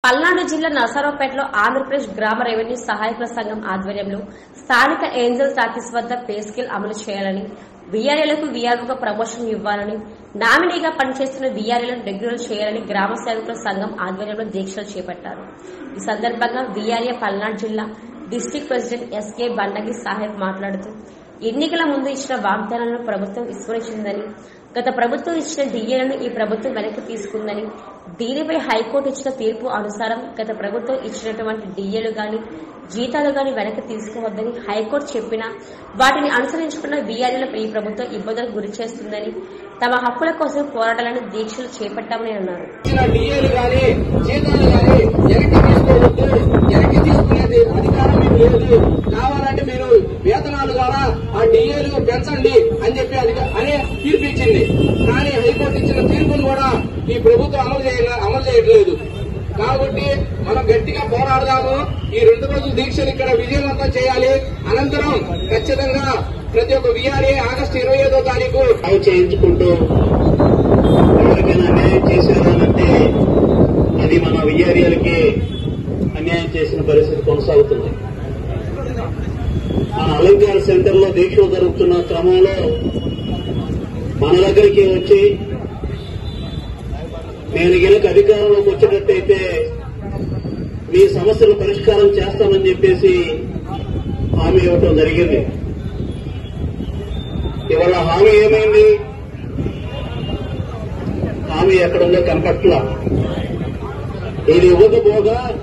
పల్నాడు జిల్లా నరసరావుపేటలో ఆంధ్రప్రదేశ్ గ్రామ రెవెన్యూ సహాయకుల సంఘం ఆధ్వర్యంలో స్థానిక ఏంజల్స్ ఆఫీస్ వద్ద పే స్కేల్ అమలు చేయాలని వీఆర్ఏలకు వీఆర్ఓగా ప్రమోషన్ ఇవ్వాలని నామినీగా పనిచేస్తున్న వీఆర్ఏలను రెగ్యులర్ చేయాలని గ్రామ సేవకుల సంఘం ఆధ్వర్యంలో దీక్షలు చేపట్టారు ఈ సందర్భంగా వీఆర్ఏ పల్నాడు జిల్లా district president SK Bandagi Saheb మాట్లాడుతూ ఎన్నికల ముందు ఇచ్చిన వాగ్దానాలను ప్రభుత్వం విస్మరించిందని గత ప్రభుత్వం ఇచ్చిన డిఏలను ఈ ప్రభుత్వం వెనక్కి తీసుకుందని దీనిపై హైకోర్టు ఇచ్చిన తీర్పు అనుసారం గత ప్రభుత్వం ఇచ్చినటువంటి డిఏలు గాని జీతాలు గాని వెనక్కి తీసుకోవద్దని హైకోర్టు చెప్పినా వాటిని అనుసరించుకున్న వీఆర్ఏలపై ఈ ప్రభుత్వం ఇబ్బందులకు గురి చేస్తుందని తమ హక్కుల కోసం పోరాటాలను దీక్షలు చేపట్టామని అన్నారు ఇచ్చిన డిఏలు గాని జీతాలు గాని వెనక్కి తీసుకోవద్దు వెనక్కి తీసుకునేది అధికారం మీకు లేదు కావాలంటే మీరు వేతనాల ద్వారా ఆ డిఏలు పెంచండి అని చెప్పి అధిక- అనే తీర్పు ఇచ్చింది కానీ హైకోర్టు ఇచ్చిన తీర్పును కూడా ఈ ప్రభుత్వం అమలు చేయ అమలు చేయట్లేదు కాబట్టి మనం గట్టిగా పోరాడదాము ఈ రెండు రోజుల దీక్షను ఇక్కడ విజయవంతం చేయాలి అనంతరం ఖచ్చితంగా ప్రతి ఒక్క విఆర్ఏ ఆగస్టు ఇరవై ఐదో తారీఖు అవి చేయించుకుంటూ ఎవరికైనా అన్యాయం చేశారనంటే అది మన విఆర్ఏలకి అన్యాయం చేసిన పరిస్థితి కొనసాగుతుంది మన అలంకార సెంటర్ లో దీక్షలు జరుగుతున్న క్రమంలో మన దగ్గరికి వచ్చి నేను గెలుక అధికారంలోకి వచ్చేటట్టయితే మీ సమస్యలు పరిష్కారం చేస్తామని చెప్పేసి హామీ ఇవ్వటం జరిగింది ఇవాళ హామీ ఏమైంది హామీ ఎక్కడుందో కనపట్ల ఇది ఇవ్వకపోగా